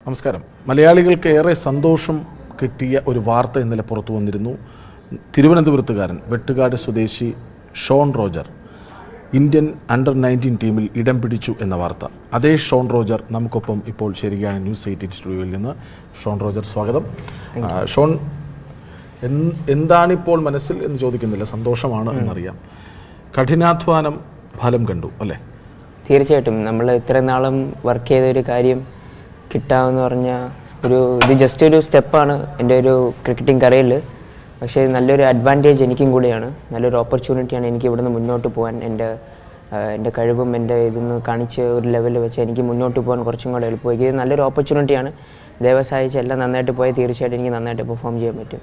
നമസ്കാരം മലയാളികൾക്ക് ഏറെ സന്തോഷം കിട്ടിയ ഒരു വാർത്ത ഇന്നലെ പുറത്തു വന്നിരുന്നു തിരുവനന്തപുരത്തുകാരൻ വെട്ടുകാട് സ്വദേശി Shaun Roger Indian under nineteen ടീമിൽ ഇടം പിടിച്ചു എന്ന വാർത്ത അതേ ഷോൺ റോജർ നമുക്കൊപ്പം ഇപ്പോൾ ശരിയാണ് ന്യൂസ് എയ്റ്റീൻ സ്റ്റുഡിയോയിൽ നിന്ന് ഷോൺ റോജർ സ്വാഗതം ആ, ഷോൺ എന്ത് എന്താണിപ്പോൾ മനസ്സിൽ എന്ന് ചോദിക്കുന്നില്ല സന്തോഷമാണ് എന്നറിയാം കഠിനാധ്വാനം ഫലം കണ്ടു അല്ലേ തീർച്ചയായിട്ടും നമ്മൾ ഇത്രയും നാളും വർക്ക് ചെയ്ത ഒരു കാര്യം കിട്ടാമെന്ന് പറഞ്ഞാൽ ഒരു ഇത് ജസ്റ്റ് ഒരു സ്റ്റെപ്പാണ് എൻ്റെ ഒരു ക്രിക്കറ്റിംഗ് കരിയറിൽ പക്ഷേ ഇത് നല്ലൊരു അഡ്വാൻറ്റേജ് എനിക്കും കൂടിയാണ് നല്ലൊരു ഓപ്പർച്യൂണിറ്റിയാണ് എനിക്ക് ഇവിടുന്ന് മുന്നോട്ട് പോകാൻ എൻ്റെ ആ, എൻ്റെ കഴിവും എൻ്റെ ഇതൊന്ന് കാണിച്ച് ഒരു ലെവലിൽ വെച്ച് എനിക്ക് മുന്നോട്ട് പോകാൻ കുറച്ചും കൂടെ എളുപ്പമായി ഇത് നല്ലൊരു ഓപ്പർച്യൂണിറ്റിയാണ് ദയവ് സഹായിച്ച് എല്ലാം നന്നായിട്ട് പോയാൽ തീർച്ചയായിട്ടും എനിക്ക് നന്നായിട്ട് പെർഫോം ചെയ്യാൻ പറ്റും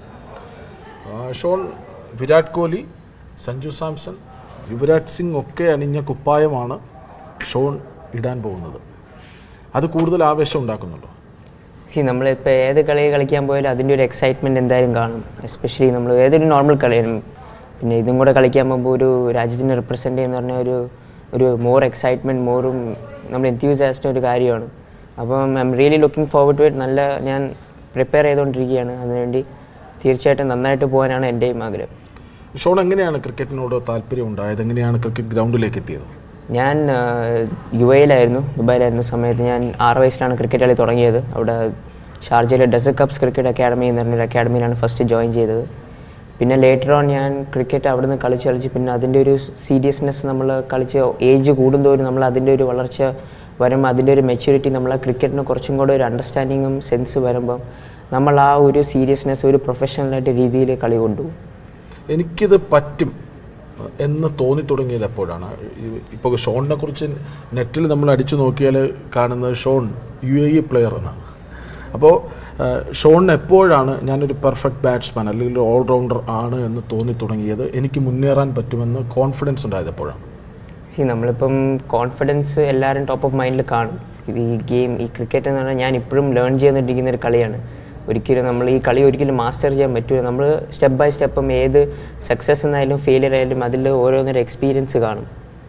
ആ, ഷോൺ വിരാട് കോഹ്ലി സഞ്ജു സാംസൺ യുവരാജ് സിംഗ് ഒക്കെ അണിഞ്ഞ കുപ്പായമാണ് ഷോൺ ഇടാൻ പോകുന്നത് അത് കൂടുതൽ ആവേശം ഉണ്ടാക്കുന്നുണ്ടോ സി നമ്മളിപ്പോൾ ഏത് കളി കളിക്കാൻ പോയാലും അതിൻ്റെ ഒരു എക്സൈറ്റ്മെൻറ്റ് എന്തായാലും കാണും എസ്പെഷ്യലി നമ്മൾ ഏതൊരു നോർമൽ കളിയാണ് പിന്നെ ഇതും കൂടെ കളിക്കാൻ പോകുമ്പോൾ ഒരു രാജ്യത്തിനെ റിപ്രസെൻ്റ് ചെയ്യുന്ന പറഞ്ഞാൽ ഒരു ഒരു മോർ എക്സൈറ്റ്മെൻറ്റ് മോറും നമ്മൾ എൻത്യൂസിയാസ്റ്റിൻ്റെ ഒരു കാര്യമാണ് അപ്പം I am really looking forward to it നല്ല ഞാൻ പ്രിപ്പയർ ചെയ്തുകൊണ്ടിരിക്കുകയാണ് അതിനുവേണ്ടി തീർച്ചയായിട്ടും നന്നായിട്ട് പോകാനാണ് എൻ്റെയും ആഗ്രഹം ഷോൺ എങ്ങനെയാണ് ക്രിക്കറ്റിനോട് താല്പര്യം ഉണ്ടായത് എങ്ങനെയാണ് ക്രിക്കറ്റ് ഗ്രൗണ്ടിലേക്ക് എത്തിയത് ഞാൻ യു എയിലായിരുന്നു ദുബായിലായിരുന്ന സമയത്ത് ഞാൻ ആറ് വയസ്സിലാണ് ക്രിക്കറ്റ് കളി തുടങ്ങിയത് അവിടെ ഷാർജയിലെ ഡെസർട്ട് കപ്സ് ക്രിക്കറ്റ് അക്കാഡമി എന്ന് പറഞ്ഞൊരു അക്കാഡമിയിലാണ് ഫസ്റ്റ് ജോയിൻ ചെയ്തത് പിന്നെ ലേറ്റർ ഓൺ ഞാൻ ക്രിക്കറ്റ് അവിടെ നിന്ന് കളിച്ച് കളിച്ച് പിന്നെ അതിൻ്റെ ഒരു സീരിയസ്നെസ് നമ്മൾ കളിച്ച് ഏജ് കൂടുന്തോറും നമ്മൾ അതിൻ്റെ ഒരു വളർച്ച വരുമ്പോൾ അതിൻ്റെ ഒരു മെച്യൂരിറ്റി നമ്മൾ ആ ക്രിക്കറ്റിന് കുറച്ചും കൂടെ ഒരു അണ്ടർസ്റ്റാൻഡിങ്ങും സെൻസ് വരുമ്പം നമ്മൾ ആ ഒരു സീരിയസ്നെസ് ഒരു പ്രൊഫഷണലായിട്ട് രീതിയിൽ കളി കൊണ്ടുപോകും എനിക്കിത് പറ്റും എന്ന് തോന്നി തുടങ്ങിയത് എപ്പോഴാണ് ഇപ്പോൾ ഷോണിനെ കുറിച്ച് നെറ്റിൽ നമ്മൾ അടിച്ചു നോക്കിയാൽ കാണുന്നത് Shaun U A E player എന്നാണ് അപ്പോൾ ഷോണിന് എപ്പോഴാണ് ഞാനൊരു പെർഫെക്റ്റ് ബാറ്റ്സ്മാൻ അല്ലെങ്കിൽ ഒരു ഓൾറൗണ്ടർ ആണ് എന്ന് തോന്നി തുടങ്ങിയത് എനിക്ക് മുന്നേറാൻ പറ്റുമെന്ന് കോൺഫിഡൻസ് ഉണ്ടായത് എപ്പോഴാണ് സി നമ്മളിപ്പം കോൺഫിഡൻസ് എല്ലാവരും ടോപ്പ് ഓഫ് മൈൻഡിൽ കാണും ഇത് ഈ ഗെയിം ഈ ക്രിക്കറ്റ് എന്ന് പറഞ്ഞാൽ ഞാൻ ഇപ്പോഴും ലേൺ ചെയ്തുകൊണ്ടിരിക്കുന്ന ഒരു കളിയാണ് ഒരിക്കലും നമ്മൾ ഈ കളി ഒരിക്കലും മാസ്റ്റർ ചെയ്യാൻ പറ്റില്ല നമ്മൾ സ്റ്റെപ്പ് ബൈ സ്റ്റെപ്പും ഏത് സക്സസ് എന്നായാലും ഫെയിലിയർ ആയാലും അതിൽ ഓരോന്നൊരു എക്സ്പീരിയൻസ് കാണും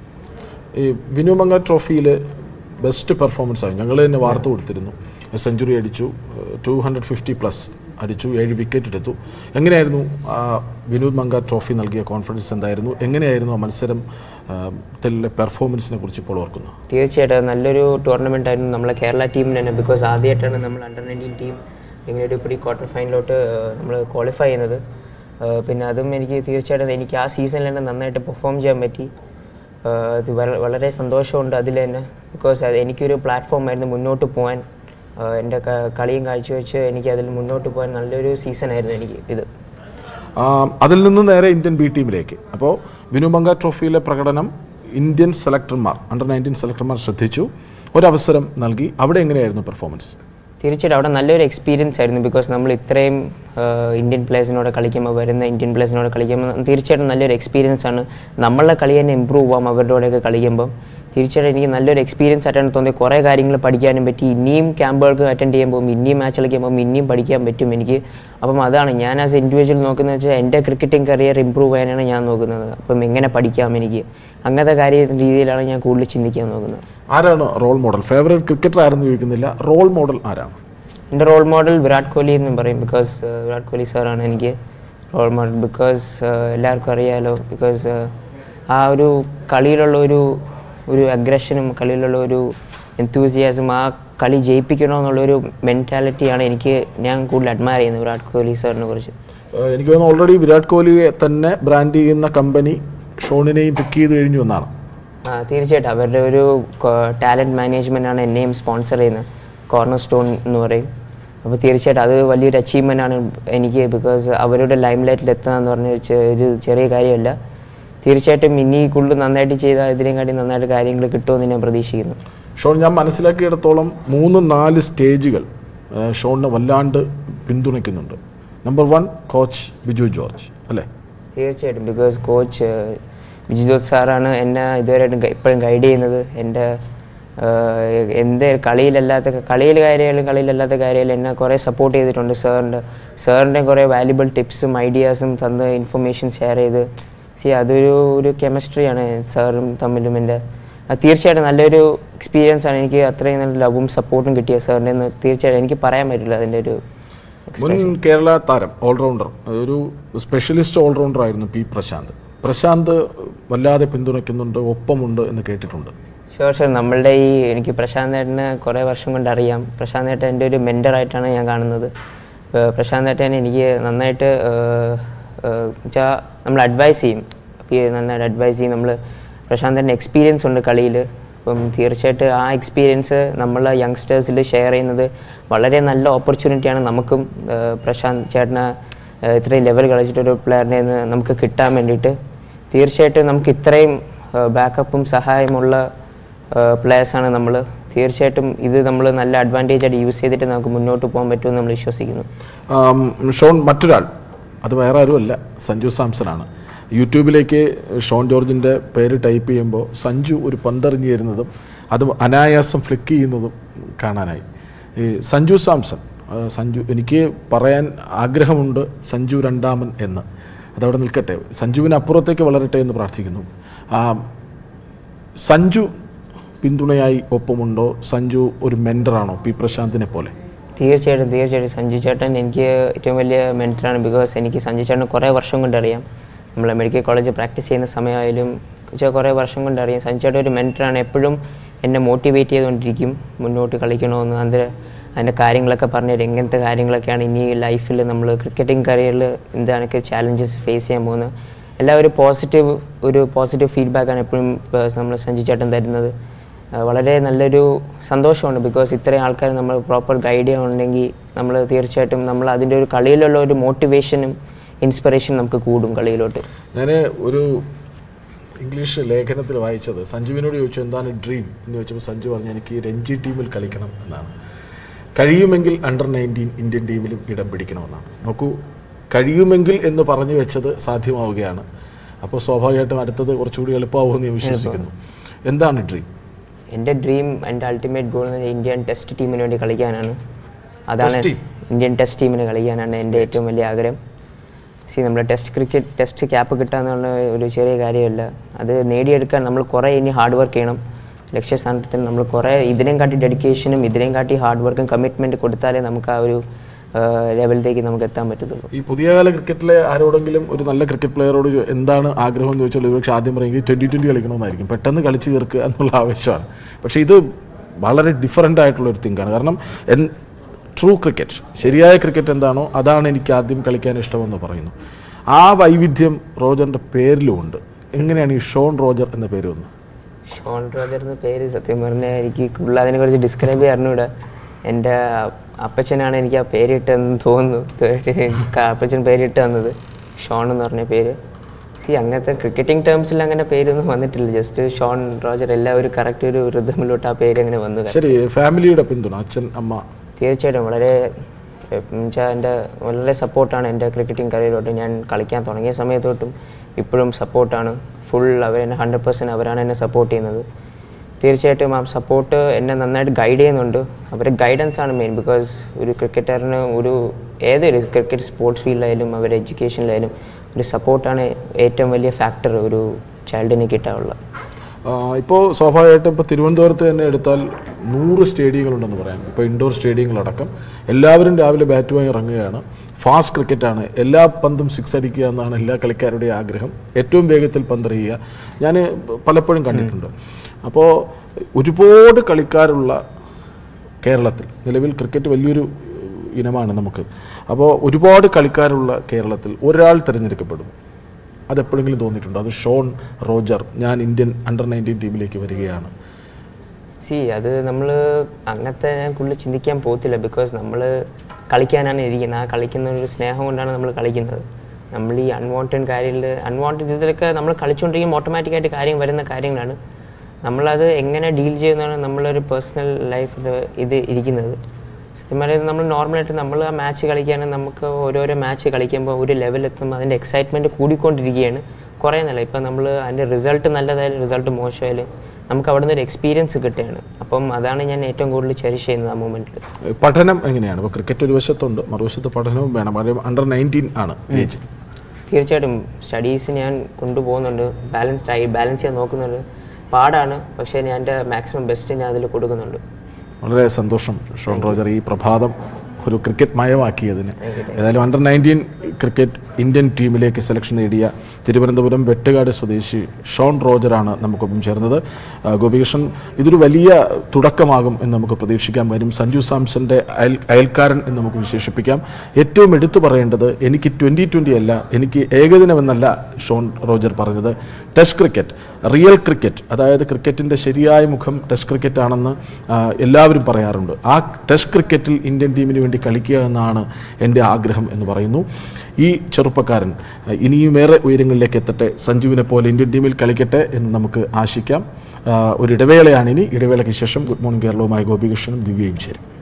ഈ വിനുമംഗ ട്രോഫിയിൽ ബെസ്റ്റ് പെർഫോമൻസ് ആയി ഞങ്ങൾ തന്നെ വാർത്ത കൊടുത്തിരുന്നു സെഞ്ചുറി അടിച്ചു ടു ഹൺഡ്രഡ് ഫിഫ്റ്റി പ്ലസ് അടിച്ചു ഏഴ് വിക്കറ്റ് എടുത്തു എങ്ങനെയായിരുന്നു ആ വിനോദ് മങ്ക ട്രോഫി നൽകിയ കോൺഫിഡൻസ് എന്തായിരുന്നു എങ്ങനെയായിരുന്നു ആ മത്സരം ത്തിലെ പെർഫോമൻസിനെ കുറിച്ച് ഇപ്പോൾ ഓർക്കുന്നു തീർച്ചയായിട്ടും അത് നല്ലൊരു ടൂർണമെൻ്റ് ആയിരുന്നു നമ്മളെ കേരള ടീമിന് തന്നെ ബിക്കോസ് ആദ്യമായിട്ടാണ് നമ്മൾ അണ്ടർ നയൻറ്റീൻ ടീം ഇങ്ങനെ ഒരു പ്രീ ക്വാർട്ടർ ഫൈനലിലോട്ട് നമ്മൾ ക്വാളിഫൈ ചെയ്യുന്നത് ഏഹ് പിന്നെ അതും എനിക്ക് തീർച്ചയായിട്ടും എനിക്ക് ആ സീസണിൽ തന്നെ നന്നായിട്ട് പെർഫോം ചെയ്യാൻ പറ്റി ഏഹ് അത് വള- വളരെ സന്തോഷമുണ്ട് അതിൽ തന്നെ ബിക്കോസ് അത് എനിക്കൊരു പ്ലാറ്റ്ഫോം ആയിരുന്നു മുന്നോട്ട് പോകാൻ ഏഹ് എൻ്റെ ക- കളിയും കാഴ്ചവെച്ച് എനിക്ക് അതിൽ മുന്നോട്ട് പോകാൻ നല്ലൊരു സീസൺ ആയിരുന്നു എനിക്ക് ഇത് ആ, അതിൽ നിന്ന് നേരെ ഇന്ത്യൻ ബി ടീമിലേക്ക് അപ്പോൾ വിനു മങ്ക ട്രോഫിയിലെ പ്രകടനം ഇന്ത്യൻ സെലക്ടർമാർ അണ്ടർ നയൻറ്റീൻ സെലക്ടർമാർ ശ്രദ്ധിച്ചു ഒരവസരം നൽകി അവിടെ എങ്ങനെയായിരുന്നു പെർഫോമൻസ് തീർച്ചയായിട്ടും അവിടെ നല്ലൊരു എക്സ്പീരിയൻസ് ആയിരുന്നു ബിക്കോസ് നമ്മൾ ഇത്രയും ആഹ്, ഇന്ത്യൻ പ്ലേയേഴ്സിനോട് കളിക്കുമ്പോൾ വരുന്ന ഇന്ത്യൻ പ്ലേയേഴ്സിനോട് കളിക്കുമ്പോൾ തീർച്ചയായിട്ടും നല്ലൊരു എക്സ്പീരിയൻസ് ആണ് നമ്മളുടെ കളി തന്നെ ഇമ്പ്രൂവ് ആവാം അവരുടെ കൂടെയൊക്കെ കളിക്കുമ്പം തീർച്ചയായിട്ടും എനിക്ക് നല്ലൊരു എക്സ്പീരിയൻസ് ആയിട്ടാണ് തോന്നിയത് കുറേ കാര്യങ്ങൾ പഠിക്കാനും പറ്റി ഇനിയും ക്യാമ്പുകൾക്ക് അറ്റൻഡ് ചെയ്യുമ്പോൾ ഇനിയും മാച്ച് കളിക്കുമ്പോൾ ഇനിയും പഠിക്കാൻ പറ്റും എനിക്ക് അപ്പം അതാണ് ഞാൻ ആസ് ഇൻഡിവിജ്വൽ നോക്കുന്നത് വെച്ചാൽ എൻ്റെ ക്രിക്കറ്റിംഗ് കരിയർ ഇമ്പ്രൂവ് ചെയ്യാനാണ് ഞാൻ നോക്കുന്നത് അപ്പം എങ്ങനെ പഠിക്കാം എനിക്ക് അങ്ങനത്തെ കാര്യ രീതിയിലാണ് ഞാൻ കൂടുതൽ ചിന്തിക്കാൻ നോക്കുന്നത് ആരാണ് റോൾ മോഡൽ ഫേവറേറ്റ് ക്രിക്കറ്റർ ആരെന്ന് ചോദിക്കുന്നില്ല റോൾ മോഡൽ ആരാണ് എൻ്റെ റോൾ മോഡൽ വിരാട് കോഹ്ലി എന്ന് പറയും ബിക്കോസ് വിരാട് കോഹ്ലി സാറാണ് എനിക്ക് റോൾ മോഡൽ ബിക്കോസ് എല്ലാവർക്കും അറിയാലോ ബിക്കോസ് ആ ഒരു കളിയിലുള്ള ഒരു ഒരു അഗ്രഷനും കളിയിലുള്ള ഒരു എന്തൂസിയാസും ആ കളി ജയിപ്പിക്കണമെന്നുള്ളൊരു മെൻറ്റാലിറ്റിയാണ് എനിക്ക് ഞാൻ കൂടുതൽ അഡ്മയർ ചെയ്യുന്നത് വിരാട് കോഹ്ലി സാറിനെ കുറിച്ച് ഏഹ് എനിക്ക് തോന്നുന്നു ഓൾറെഡി വിരാട് കോഹ്ലിയെ തന്നെ ബ്രാൻഡ് ചെയ്യുന്ന കമ്പനി ഷോണിനെയും പിക്ക് ചെയ്ത് കഴിഞ്ഞു എന്നാണ് ആ തീർച്ചയായിട്ടും അവരുടെ ഒരു ടാലൻറ്റ് മാനേജ്മെൻ്റ് ആണ് എന്നെയും സ്പോൺസർ ചെയ്യുന്നത് കോർണർ സ്റ്റോൺ എന്ന് പറയും അപ്പോൾ തീർച്ചയായിട്ടും അത് വലിയൊരു അച്ചീവ്മെൻ്റ് ആണ് എനിക്ക് ബിക്കോസ് അവരുടെ ലൈം ലൈറ്റിൽ എത്തുക എന്ന് പറഞ്ഞ ഒരു ചെ- ഒരു ചെറിയ കാര്യമല്ല തീർച്ചയായിട്ടും ഇനി കൂടുതൽ നന്നായിട്ട് ചെയ്താൽ ഇതിനെക്കാട്ടി നന്നായിട്ട് കാര്യങ്ങൾ കിട്ടുമെന്ന് ഞാൻ പ്രതീക്ഷിക്കുന്നു ഷോൺ ഞാൻ മനസ്സിലാക്കിയിടത്തോളം മൂന്ന് നാല് സ്റ്റേജുകൾ ഏഹ് ഷോണിനെ വല്ലാണ്ട് പിന്തുണയ്ക്കുന്നുണ്ട് number one coach Biju George അല്ലേ തീർച്ചയായിട്ടും ബിക്കോസ് കോച്ച് വിജിതോത് സാറാണ് എന്നെ ഇതുവരെയായിട്ടും ഇപ്പോഴും ഗൈഡ് ചെയ്യുന്നത് എൻ്റെ ആഹ്, എന്ത് കളിയിലല്ലാത്ത കളിയിൽ കാര്യമായാലും കളിയിലല്ലാത്ത കാര്യമായാലും എന്നെ കുറേ സപ്പോർട്ട് ചെയ്തിട്ടുണ്ട് സാറിൻ്റെ സാറിൻ്റെ കുറേ വാല്യുബിൾ ടിപ്സും ഐഡിയാസും തന്ന ഇൻഫർമേഷൻ ഷെയർ ചെയ്ത് സി അതൊരു ഒരു കെമിസ്ട്രിയാണ് സാറും തമ്മിലും എൻ്റെ അത് തീർച്ചയായിട്ടും നല്ലൊരു എക്സ്പീരിയൻസ് ആണ് എനിക്ക് അത്രയും നല്ല ലവും സപ്പോർട്ടും കിട്ടിയ സാറിൻ്റെ നിന്ന് തീർച്ചയായിട്ടും എനിക്ക് പറയാൻ പറ്റില്ല അതിൻ്റെ ഒരു മുൻ കേരള താരം ഓൾറൗണ്ടർ ഒരു സ്പെഷ്യലിസ്റ്റ് ഓൾറൗണ്ടർ ആയിരുന്നു പി പ്രശാന്ത് പ്രശാന്ത് വല്ലാതെ പിന്തുണയ്ക്കുന്നുണ്ട് ഒപ്പമുണ്ട് എന്ന് കേട്ടിട്ടുണ്ട് ഷുവർ ഷുവർ നമ്മളുടെ ഈ എനിക്ക് പ്രശാന്ത് ഏട്ടനെ കുറേ വർഷം കൊണ്ട് അറിയാം പ്രശാന്ത് ഏട്ടൻ എൻ്റെ ഒരു മെൻറ്ററായിട്ടാണ് ഞാൻ കാണുന്നത് ഏഹ് പ്രശാന്ത് ഏട്ടൻ എനിക്ക് നന്നായിട്ട് വെച്ചാൽ നമ്മൾ അഡ്വൈസ് ചെയ്യും അപ്പോൾ ഈ നന്നായിട്ട് അഡ്വൈസ് ചെയ്യും നമ്മൾ പ്രശാന്തൻ്റെ എക്സ്പീരിയൻസ് ഉണ്ട് കളിയിൽ അപ്പം തീർച്ചയായിട്ടും ആ എക്സ്പീരിയൻസ് നമ്മൾ യങ്സ്റ്റേഴ്സിൽ ഷെയർ ചെയ്യുന്നത് വളരെ നല്ല ഓപ്പർച്യൂണിറ്റിയാണ് നമുക്കും ഏഹ് പ്രശാന്ത് ചേട്ടനെ ഏഹ് ഇത്രയും ലെവൽ കളിച്ചിട്ടൊരു പ്ലെയറിനെ നമുക്ക് കിട്ടാൻ വേണ്ടിയിട്ട് തീർച്ചയായിട്ടും നമുക്ക് ഇത്രയും ബാക്കപ്പും സഹായമുള്ള പ്ലേയേഴ്സാണ് നമ്മൾ തീർച്ചയായിട്ടും ഇത് നമ്മൾ നല്ല അഡ്വാൻറ്റേജ് ആയിട്ട് യൂസ് ചെയ്തിട്ട് നമുക്ക് മുന്നോട്ട് പോകാൻ പറ്റുമെന്ന് നമ്മൾ വിശ്വസിക്കുന്നു ആം, ഷോൺ മറ്റൊരാൾ അത് വേറെ ആരുമല്ല സഞ്ജു സാംസൺ ആണ് യൂട്യൂബിലേക്ക് ഷോൺ ജോർജിൻ്റെ പേര് ടൈപ്പ് ചെയ്യുമ്പോൾ സഞ്ജു ഒരു പന്തെറിഞ്ഞു തരുന്നതും അത് അനായാസം ഫ്ലിക്ക് ചെയ്യുന്നതും കാണാനായി ഈ സഞ്ജു സാംസൺ ആ, സഞ്ജു എനിക്ക് പറയാൻ ആഗ്രഹമുണ്ട് സഞ്ജു രണ്ടാമൻ എന്ന് അതവിടെ നിൽക്കട്ടെ സഞ്ജുവിന് അപ്പുറത്തേക്ക് വളരട്ടെ എന്ന് പ്രാർത്ഥിക്കുന്നു ആ, സഞ്ജു പിന്തുണയായി ഒപ്പമുണ്ടോ സഞ്ജു ഒരു മെൻറ്ററാണോ പി പ്രശാന്തിനെ പോലെ തീർച്ചയായിട്ടും തീർച്ചയായിട്ടും സഞ്ജു ചേട്ടൻ എനിക്ക് ഏറ്റവും വലിയ മെൻറ്ററാണ് ബിക്കോസ് എനിക്ക് സഞ്ജു ചേട്ടൻ കുറേ വർഷം കൊണ്ട് അറിയാം നമ്മൾ മെഡിക്കൽ കോളേജ് പ്രാക്ടീസ് ചെയ്യുന്ന സമയമായാലും വെച്ചാൽ കുറേ വർഷം കൊണ്ട് അറിയാം സഞ്ജു ചേട്ടൻ ഒരു മെൻറ്ററാണ് എപ്പോഴും എന്നെ മോട്ടിവേറ്റ് ചെയ്തുകൊണ്ടിരിക്കും മുന്നോട്ട് കളിക്കണമെന്ന് അതിൻ്റെ അതിൻ്റെ കാര്യങ്ങളൊക്കെ പറഞ്ഞുതരും എങ്ങനത്തെ കാര്യങ്ങളൊക്കെയാണ് ഇനി ലൈഫിൽ നമ്മൾ ക്രിക്കറ്റിംഗ് കരിയറിൽ എന്തൊക്കെ ചാലഞ്ചസ് ഫേസ് ചെയ്യാൻ പോകുന്നത് എല്ലാം ഒരു പോസിറ്റീവ് ഒരു പോസിറ്റീവ് ഫീഡ്ബാക്കാണ് എപ്പോഴും നമ്മൾ സഞ്ജു ചേട്ടൻ തരുന്നത് ആ, വളരെ നല്ലൊരു സന്തോഷമുണ്ട് ബിക്കോസ് ഇത്രയും ആൾക്കാർ നമ്മൾ പ്രോപ്പർ ഗൈഡ് ചെയ്യുന്നുണ്ടെങ്കിൽ നമ്മൾ തീർച്ചയായിട്ടും നമ്മൾ അതിൻ്റെ ഒരു കളിയിലുള്ള ഒരു മോട്ടിവേഷനും ഇൻസ്പിറേഷനും നമുക്ക് കൂടും കളിയിലോട്ട് ഞാൻ ഒരു ഇംഗ്ലീഷ് ലേഖനത്തിൽ വായിച്ചത് സഞ്ജുവിനോട് ചോദിച്ചു എന്താണ് ഡ്രീം എന്ന് ചോദിച്ചപ്പോൾ സഞ്ജു പറഞ്ഞു എനിക്ക് രഞ്ജി ടീമിൽ കളിക്കണം എന്നാണ് കഴിയുമെങ്കിൽ അണ്ടർ നയൻറ്റീൻ ഇന്ത്യൻ ടീമിലും ഇടം പിടിക്കണമെന്നാണ് നോക്കൂ കഴിയുമെങ്കിൽ എന്ന് പറഞ്ഞു വെച്ചത് സാധ്യമാവുകയാണ് അപ്പോൾ സ്വാഭാവികമായിട്ടും അടുത്തത് കുറച്ചുകൂടി എളുപ്പമാവുമെന്ന് ഞാൻ വിശ്വസിക്കുന്നു എന്താണ് ഡ്രീം എൻ്റെ ഡ്രീം എൻ്റെ അൾട്ടിമേറ്റ് ഗോൾ എന്ന് ഇന്ത്യൻ ടെസ്റ്റ് ടീമിന് വേണ്ടി കളിക്കാനാണ് അതാണ് Test team? ഇന്ത്യൻ ടെസ്റ്റ് ടീമിന് കളിക്കാനാണ് എൻ്റെ ഏറ്റവും വലിയ ആഗ്രഹം സി നമ്മുടെ ടെസ്റ്റ് ക്രിക്കറ്റ് ടെസ്റ്റ് ക്യാപ്പ് കിട്ടുക എന്നുള്ള ഒരു ചെറിയ കാര്യമല്ല അത് നേടിയെടുക്കാൻ നമ്മൾ കുറേ ഇനി ഹാർഡ് വർക്ക് ചെയ്യണം ലക്ഷ്യസ്ഥാനത്തിന് നമ്മൾ കുറേ ഇതിനെയും കാട്ടി ഡെഡിക്കേഷനും ഇതിനെയും കാട്ടി ഹാർഡ് വർക്കും കമ്മിറ്റ്മെൻറ്റ് കൊടുത്താലേ നമുക്ക് ആ ഒരു ലെവലിലേക്ക് നമുക്ക് എത്താൻ പറ്റത്തുള്ളൂ ഈ പുതിയ കാല ക്രിക്കറ്റിലെ ആരോടെങ്കിലും ഒരു നല്ല ക്രിക്കറ്റ് പ്ലെയറോട് ചോ- എന്താണ് ആഗ്രഹം എന്ന് ചോദിച്ചാൽ ഒരുപക്ഷെ ആദ്യം പറയുമെങ്കിൽ ട്വൻറ്റി ട്വൻറ്റി കളിക്കണമെന്നായിരിക്കും പെട്ടെന്ന് കളിച്ച് തീർക്കുക എന്നുള്ള ആവശ്യമാണ് പക്ഷേ ഇത് വളരെ ഡിഫറൻ്റ് ആയിട്ടുള്ള ഒരു തിങ്കാണ് കാരണം എൻ ട്രൂ ക്രിക്കറ്റ് ശരിയായ ക്രിക്കറ്റ് എന്താണോ അതാണ് എനിക്ക് ആദ്യം കളിക്കാൻ ഇഷ്ടമെന്ന് പറയുന്നു ആ വൈവിധ്യം റോജറിൻ്റെ പേരിലുമുണ്ട് എങ്ങനെയാണ് ഈ ഷോൺ റോജർ എന്ന പേര് വന്നത് ഷോൺ റോജർ എന്ന പേര് സത്യം പറഞ്ഞാൽ എനിക്ക് കൂടുതൽ അതിനെ കുറിച്ച് ഡിസ്ക്രൈബ് ചെയ്യാറിനൂടെ എൻ്റെ അപ്പച്ചനാണ് എനിക്ക് ആ പേരിട്ടെന്ന് തോന്നുന്നു എനിക്ക് അപ്പച്ചൻ പേരിട്ട് തന്നത് ഷോൺ എന്ന് പറഞ്ഞ പേര് ഈ അങ്ങനത്തെ ക്രിക്കറ്റിംഗ് ടേംസിൽ അങ്ങനെ പേരൊന്നും വന്നിട്ടില്ല ജസ്റ്റ് ഷോൺ റോജർ എല്ലാവരും കറക്റ്റ് ഒരു റിതമിലോട്ട് ആ പേര് അങ്ങനെ വന്നു ശരി ഫാമിലിയുടെ പിന്തുണ അച്ഛൻ അമ്മ തീർച്ചയായിട്ടും വളരെ എന്നുവെച്ചാൽ എൻ്റെ വളരെ സപ്പോർട്ടാണ് എൻ്റെ ക്രിക്കറ്റിംഗ് കരിയറിലോട്ട് ഞാൻ കളിക്കാൻ തുടങ്ങിയ സമയത്തോട്ടും ഇപ്പോഴും സപ്പോർട്ടാണ് ഫുൾ അവരെന്നെ ഹൺഡ്രഡ് പെർസെൻറ്റ് അവരാണ് എന്നെ സപ്പോർട്ട് ചെയ്യുന്നത് തീർച്ചയായിട്ടും ആ സപ്പോർട്ട് എന്നെ നന്നായിട്ട് ഗൈഡ് ചെയ്യുന്നുണ്ട് അവരുടെ ഗൈഡൻസ് ആണ് മെയിൻ ബിക്കോസ് ഒരു ക്രിക്കറ്ററിന് ഒരു ഏതൊരു ക്രിക്കറ്റ് സ്പോർട്സ് ഫീൽഡിലായാലും അവരുടെ എഡ്യൂക്കേഷനിലായാലും ഒരു സപ്പോർട്ടാണ് ഏറ്റവും വലിയ ഫാക്ടർ ഒരു ചൈൽഡിന് കിട്ടാനുള്ള ഇപ്പോൾ സ്വാഭാവികമായിട്ടും ഇപ്പോൾ തിരുവനന്തപുരത്ത് തന്നെ എടുത്താൽ നൂറ് സ്റ്റേഡിയങ്ങളുണ്ടെന്ന് പറയാം ഇപ്പോൾ ഇൻഡോർ സ്റ്റേഡിയങ്ങളടക്കം എല്ലാവരും രാവിലെ ബാറ്റുമായി ഇറങ്ങുകയാണ് ഫാസ്റ്റ് ക്രിക്കറ്റാണ് എല്ലാ പന്തും സിക്സ് അടിക്കുക എന്നാണ് എല്ലാ കളിക്കാരുടെയും ആഗ്രഹം ഏറ്റവും വേഗത്തിൽ പന്തെറിയുക ഞാൻ പലപ്പോഴും കണ്ടിട്ടുണ്ട് അപ്പോൾ ഒരുപാട് കളിക്കാരുള്ള കേരളത്തിൽ നിലവിൽ ക്രിക്കറ്റ് വലിയൊരു ഇനമാണ് നമുക്ക് അപ്പോൾ ഒരുപാട് കളിക്കാരുള്ള കേരളത്തിൽ ഒരാൾ തിരഞ്ഞെടുക്കപ്പെടും അതെപ്പോഴെങ്കിലും തോന്നിയിട്ടുണ്ടോ അത് ഷോൺ റോജർ ഞാൻ ഇന്ത്യൻ അണ്ടർ നയൻറ്റീൻ ടീമിലേക്ക് വരികയാണ് സി അത് നമ്മൾ അങ്ങനത്തെ ഞാൻ കൂടുതൽ ചിന്തിക്കാൻ പോകത്തില്ല ബിക്കോസ് നമ്മൾ കളിക്കാനാണ് ഇരിക്കുന്നത് ആ കളിക്കുന്ന ഒരു സ്നേഹം കൊണ്ടാണ് നമ്മൾ കളിക്കുന്നത് നമ്മൾ ഈ അൺവാണ്ടഡ് കാര്യത്തിൽ അൺവാണ്ടഡ് ഇതിലൊക്കെ നമ്മൾ കളിച്ചുകൊണ്ടിരിക്കുമ്പോൾ ഓട്ടോമാറ്റിക്കായിട്ട് കാര്യം വരുന്ന കാര്യങ്ങളാണ് നമ്മളത് എങ്ങനെ ഡീൽ ചെയ്യുന്നതാണ് നമ്മളൊരു പേഴ്സണൽ ലൈഫിൽ ഇത് ഇരിക്കുന്നത് സത്യം പറയുന്നത് നമ്മൾ നോർമലായിട്ട് നമ്മൾ ആ മാച്ച് കളിക്കുകയാണെങ്കിൽ നമുക്ക് ഓരോരോ മാച്ച് കളിക്കുമ്പോൾ ഒരു ലെവലെത്തുമ്പോൾ അതിൻ്റെ എക്സൈറ്റ്മെൻറ്റ് കൂടിക്കൊണ്ടിരിക്കുകയാണ് കുറേ നല്ല ഇപ്പം നമ്മൾ അതിൻ്റെ റിസൾട്ട് നല്ലതായാലും റിസൾട്ട് മോശമായാലും നമുക്ക് അവിടെ നിന്ന് ഒരു എക്സ്പീരിയൻസ് കിട്ടുകയാണ് അപ്പം അതാണ് ഞാൻ ഏറ്റവും കൂടുതൽ ചെറിഷ് ചെയ്യുന്നത് ആ മൂമെൻറ്റിൽ പഠനം എങ്ങനെയാണ് ഇപ്പോൾ ക്രിക്കറ്റ് ഒരു വശത്തുണ്ട് മറുവശത്ത് പഠനവും വേണം കാര്യം അണ്ടർ നയൻറ്റീൻ ആണ് ഏജ് തീർച്ചയായിട്ടും സ്റ്റഡീസ് ഞാൻ കൊണ്ടുപോകുന്നുണ്ട് ബാലൻസ്ഡ് ആയി ബാലൻസ് ചെയ്യാൻ നോക്കുന്നുണ്ട് പാടാണ് പക്ഷേ ഞാൻ എൻ്റെ മാക്സിമം ബെസ്റ്റ് ഞാൻ അതിൽ കൊടുക്കുന്നുണ്ട് വളരെ സന്തോഷം ഷോൺ റോജർ ഈ പ്രഭാതം ഒരു ക്രിക്കറ്റ് മയമാക്കിയതിന് ഏതായാലും അണ്ടർ നയൻറ്റീൻ ക്രിക്കറ്റ് ഇന്ത്യൻ ടീമിലേക്ക് സെലക്ഷൻ നേടിയ തിരുവനന്തപുരം വെട്ടുകാട് സ്വദേശി ഷോൺ റോജറാണ് നമുക്കൊപ്പം ചേർന്നത് ആ, ഗോപികൃഷ്ണൻ ഇതൊരു വലിയ തുടക്കമാകും എന്ന് നമുക്ക് പ്രതീക്ഷിക്കാൻ വരും സഞ്ജു സാംസന്റെ അയൽ അയൽക്കാരൻ എന്ന് നമുക്ക് വിശേഷിപ്പിക്കാം ഏറ്റവും എടുത്തു പറയേണ്ടത് എനിക്ക് ട്വൻ്റി ട്വൻ്റി അല്ല എനിക്ക് ഏകദിനമെന്നല്ല ഷോൺ റോജർ പറഞ്ഞത് ടെസ്റ്റ് ക്രിക്കറ്റ് റിയൽ ക്രിക്കറ്റ് അതായത് ക്രിക്കറ്റിൻ്റെ ശരിയായ മുഖം ടെസ്റ്റ് ക്രിക്കറ്റ് ആണെന്ന് ആ, എല്ലാവരും പറയാറുണ്ട് ആ ടെസ്റ്റ് ക്രിക്കറ്റിൽ ഇന്ത്യൻ ടീമിന് വേണ്ടി കളിക്കുക എന്നാണ് എൻ്റെ ആഗ്രഹം എന്ന് പറയുന്നു ഈ ചെറുപ്പക്കാരൻ ആ, ഇനിയുമേറെ ഉയരങ്ങളിലേക്ക് എത്തട്ടെ സഞ്ജുവിനെ പോലെ ഇന്ത്യൻ ടീമിൽ കളിക്കട്ടെ എന്ന് നമുക്ക് ആശിക്കാം ആ, ഒരു ഇടവേളയാണ് ഇനി ഇടവേളയ്ക്ക് ശേഷം ഗുഡ് മോർണിംഗ് കേരളവുമായി ഗോപികൃഷ്ണനും ദിവ്യയും ചേരും